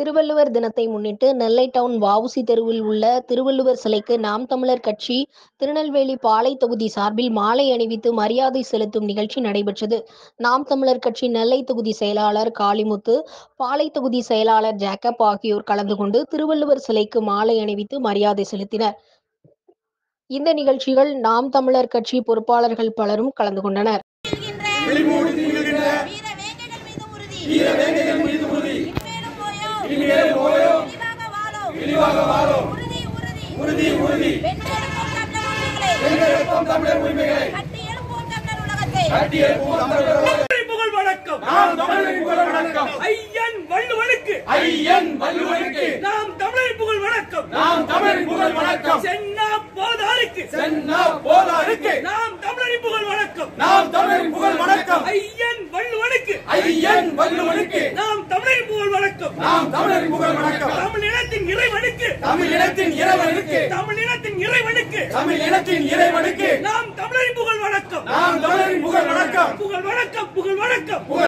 திருவள்ளுவர் தினத்தை முன்னிட்டு நெல்லை டவுன் வஉசி தெருவில் உள்ள திருவள்ளுவர் சிலைக்கு நாம் தமிழர் கட்சி திருநெல்வேலி பாளை தொகுதி சார்பில் மாலை அணிவித்து மரியாதை செலுத்தும் நிகழ்ச்சி நடைபெற்றது நாம் தமிழர் கட்சி நெல்லை தொகுதி செயலாளர் காளிமுத்து பாளை தொகுதி செயலாளர் ஜேக்கப் ஆகியோர் கலந்து கொண்டு திருவள்ளுவர் சிலைக்கு மாலை அணிவித்து மரியாதை செலுத்தினர் இந்த நிகழ்ச்சிகள் நாம் தமிழர் கட்சி பொறுப்பாளர்கள் பலரும் கலந்து கொண்டனர் விழிமூடி திகழ்கின்ற வீர வேங்கைகள் மீது உறுதி வீர வேங்கைகள் மீது உறுதி இனிமேலும் போயோ இனிமேலும் போயோ இழிவாக வாழோம் இழிவாக வாழோம் உறுதி உறுதி உறுதி உறுதி வென்றெடுப்போம் தமிழர் உரிமைகளை வென்றெடுப்போம் தமிழர் உரிமைகளை கட்டி எழுப்போம் தமிழர் உலகத்தை கட்டி எழுப்புவோம் தமிழர் உலகத்தை. புகழ் வணக்கம் நாம் தமிழரின் புகழ் வணக்கம் ஐயன் வள்ளுவனுக்கு ஐயன் வள்ளுவனுக்கு நாம் தமிழரின் புகழ் வணக்கம் நாம் தமிழரின் புகழ் வணக்கம் சென்னா போதாருக்கு சென்னா போதாருக்கு நாம் தமிழரின் புகழ் வணக்கம் நாம் தமிழரின் புகழ் வணக்கம் ஐயன் வள்ளுவனுக்கு ஐயன் வள்ளுவனுக்கு நாம் தமிழரின் புகழ் வணக்கம் நாம் தமிழரின் புகழ் வணக்கம் தமிழ் இனத்தின் இறைவனுக்கு தமிழ் இனத்தின் இறைவனுக்கு தமிழ் இனத்தின் இறைவனுக்கு தமிழ் இனத்தின் இறைவனுக்கு நாம் தமிழரின் புகழ் வணக்கம் நாம் தமிழரின் புகழ் வணக்கம் புகழ் வணக்கம் புகழ் வணக்கம் புகழ்